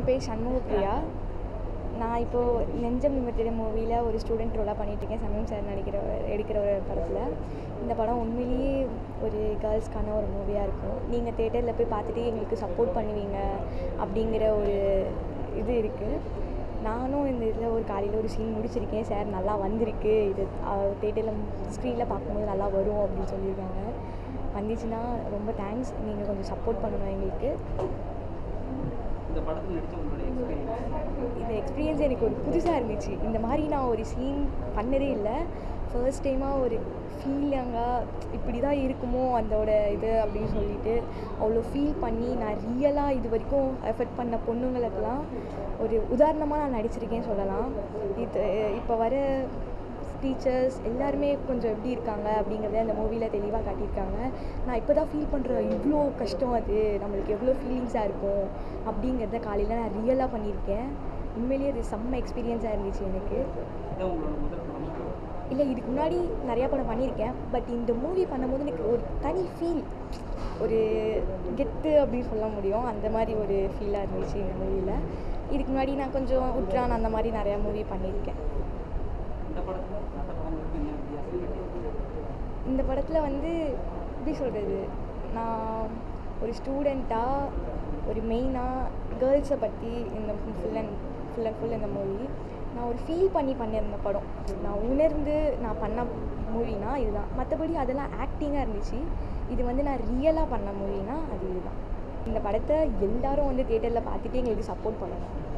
என் பேர் சண்முகப்பிரியா நான் இப்போது நெஞ்சம் நிமித்திட மூவியில் ஒரு ஸ்டூடெண்ட் ரோலாக பண்ணிகிட்ருக்கேன் சமயம் சார் நடிக்கிற எடுக்கிற ஒரு படத்தில் இந்த படம் உண்மையிலேயே ஒரு கேர்ள்ஸ்க்கான ஒரு மூவியாக இருக்கும் நீங்கள் தேட்டரில் போய் பார்த்துட்டு எங்களுக்கு சப்போர்ட் பண்ணுவீங்க அப்படிங்கிற ஒரு இது இருக்குது நானும் இந்த இதில் ஒரு காலையில் ஒரு சீன் முடிச்சிருக்கேன் சார் நல்லா வந்திருக்கு இது தேட்டரில் ஸ்க்ரீனில் பார்க்கும்போது நல்லா வரும் அப்படின்னு சொல்லியிருக்காங்க வந்துச்சுன்னா ரொம்ப தேங்க்ஸ் நீங்கள் கொஞ்சம் சப்போர்ட் பண்ணணும் எங்களுக்கு இந்த படத்தில் நடித்த உங்களுடைய எக்ஸ்பீரியன்ஸ் இந்த எக்ஸ்பீரியன்ஸ் எனக்கு ஒரு புதுசாக இருந்துச்சு இந்த மாதிரி நான் ஒரு சீன் பண்ணதே இல்லை ஃபர்ஸ்ட் டைமாக ஒரு ஃபீலிங்காக இப்படி தான் இருக்குமோ அதோட இது அப்படின்னு சொல்லிட்டு அவ்வளோ ஃபீல் பண்ணி நான் ரியலாக இது வரைக்கும் எஃபெக்ட் பண்ண பொண்ணுங்களுக்கெல்லாம் ஒரு உதாரணமாக நான் நடிச்சிருக்கேன்னு சொல்லலாம் இது இப்போ வர டீச்சர்ஸ் எல்லாருமே கொஞ்சம் எப்படி இருக்காங்க அப்படிங்கிறத அந்த மூவியில் தெளிவாக காட்டியிருக்காங்க நான் இப்போ தான் ஃபீல் பண்ணுறேன் இவ்வளோ கஷ்டம் அது நம்மளுக்கு எவ்வளோ ஃபீலிங்ஸாக இருக்கும் அப்படிங்கிறத காலையில் நான் ரியலாக பண்ணியிருக்கேன் உண்மையிலேயே அது செம்ம எக்ஸ்பீரியன்ஸாக இருந்துச்சு எனக்கு இதான் உங்களோட முதல் படம் இல்லை இதுக்கு முன்னாடி நிறையா படம் பண்ணியிருக்கேன் பட் இந்த மூவி பண்ணும்போது எனக்கு ஒரு தனி ஃபீல் ஒரு கெத்து அப்படின்னு சொல்ல முடியும் அந்த மாதிரி ஒரு ஃபீலாக இருந்துச்சு இந்த மூவியில் இதுக்கு முன்னாடி நான் கொஞ்சம் உட்ரான் அந்த மாதிரி நிறையா மூவி பண்ணியிருக்கேன் இந்த படத்தில் மற்ற படங்களுக்கு என்ன வித்தியாசம் இந்த படத்தில் வந்து எப்படி சொல்கிறது நான் ஒரு ஸ்டூடெண்ட்டாக ஒரு மெயினாக கேர்ள்ஸை பற்றி இந்த full and full and full இந்த மூவி நான் ஒரு ஃபீல் பண்ணி பண்ணியிருந்த படம் நான் உணர்ந்து நான் பண்ண மூவினா இதுதான் மற்றபடி அதெல்லாம் ஆக்டிங்காக இருந்துச்சு இது வந்து நான் ரியலாக பண்ண மூவினா அது இதுதான் இந்த படத்தை எல்லாரும் வந்து தேட்டரில் பார்த்துட்டு எங்களுக்கு சப்போர்ட் பண்ணணும்